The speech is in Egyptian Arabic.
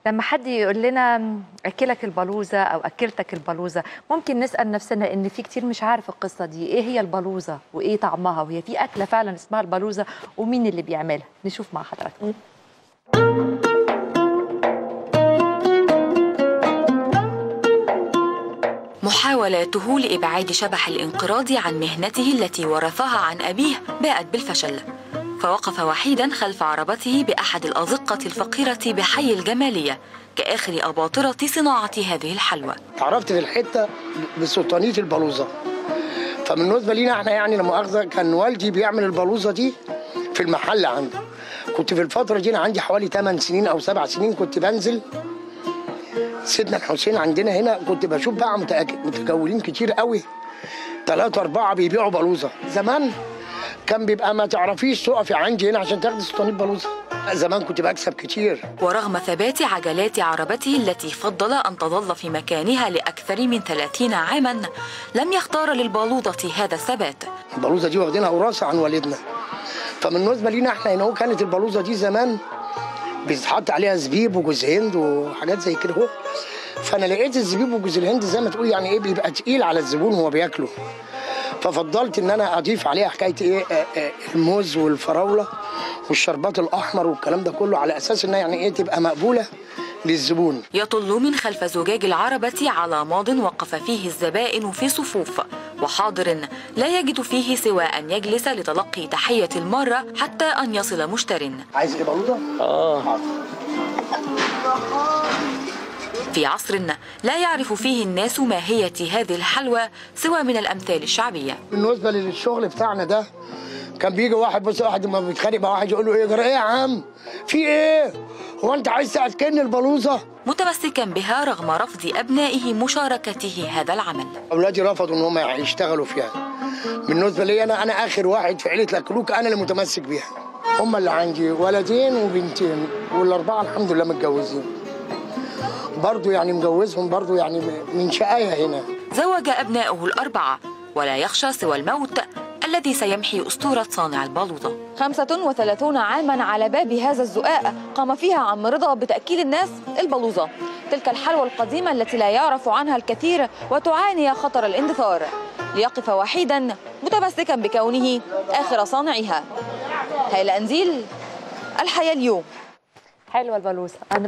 لما حد يقول لنا اكلك البلوزه او اكلتك البلوزه ممكن نسال نفسنا ان في كتير مش عارف القصه دي ايه هي البلوزه وايه طعمها وهي في اكله فعلا اسمها البلوزه ومين اللي بيعملها نشوف مع حضراتكم محاولاته لإبعاد شبح الانقراض عن مهنته التي ورثها عن أبيه باءت بالفشل فوقف وحيدا خلف عربته بأحد الأزقة الفقيرة بحي الجمالية كآخر أباطرة صناعة هذه الحلوى اتعرفت في الحته بسلطانيه البلوزه فبالنسبه لينا احنا يعني لما مؤاخذه كان والدي بيعمل البلوزه دي في المحل عنده كنت في الفتره دي انا عندي حوالي 8 سنين او 7 سنين كنت بنزل سيدنا الحسين عندنا هنا كنت بشوف بقى متأك- متجولين كتير قوي ثلاثة أربعة بيبيعوا بلوزة زمان كان بيبقى ما تعرفيش تقفي عندي هنا عشان تاخدي سلطانية بلوزة زمان كنت بكسب كتير ورغم ثبات عجلات عربته التي فضل أن تظل في مكانها لأكثر من 30 عاما لم يختار للبالوضة هذا الثبات البلوزه دي واخدينها وراثه عن والدنا فبالنسبه لينا احنا هنا هو كانت البلوزه دي زمان بيتحط عليها زبيب وجوز هند وحاجات زي كده اهو فانا لقيت الزبيب وجوز الهند زي ما تقول يعني ايه بيبقى تقيل على الزبون وهو بياكله ففضلت ان انا اضيف عليها حكايه ايه آه، آه، الموز والفراوله والشربات الاحمر والكلام ده كله على اساس انها يعني ايه تبقى مقبوله للزبون يطل من خلف زجاج العربة على ماض وقف فيه الزبائن في صفوف وحاضر لا يجد فيه سوى أن يجلس لتلقي تحية المرة حتى أن يصل مشتر عايز ايه بلوزه؟ اه في عصر لا يعرف فيه الناس ماهية هذه الحلوى سوى من الأمثال الشعبية بالنسبه للشغل بتاعنا ده كان بيجي واحد بص واحد لما بيتخانق مع واحد يقول له ايه جرى ايه يا عم في ايه هو انت عايز تاكلني البلوزه متمسكا بها رغم رفض أبنائه مشاركته هذا العمل اولادي رفضوا ان هم يشتغلوا فيها بالنسبه لي انا انا اخر واحد في عيله الاكلوك انا اللي متمسك بيها هم اللي عندي ولدين وبنتين والاربعه الحمد لله متجوزين برضو يعني مجوزهم برضو يعني من شقايا هنا زوج أبناؤه الأربعة ولا يخشى سوى الموت الذي سيمحي أسطورة صانع البلوطة 35 عاما على باب هذا الزقاق قام فيها عم رضا بتأكيل الناس البلوزة تلك الحلوى القديمة التي لا يعرف عنها الكثير وتعاني خطر الاندثار ليقف وحيدا متمسكا بكونه آخر صانعها هيلا أنزيل الحياة اليوم حلوه البلوزه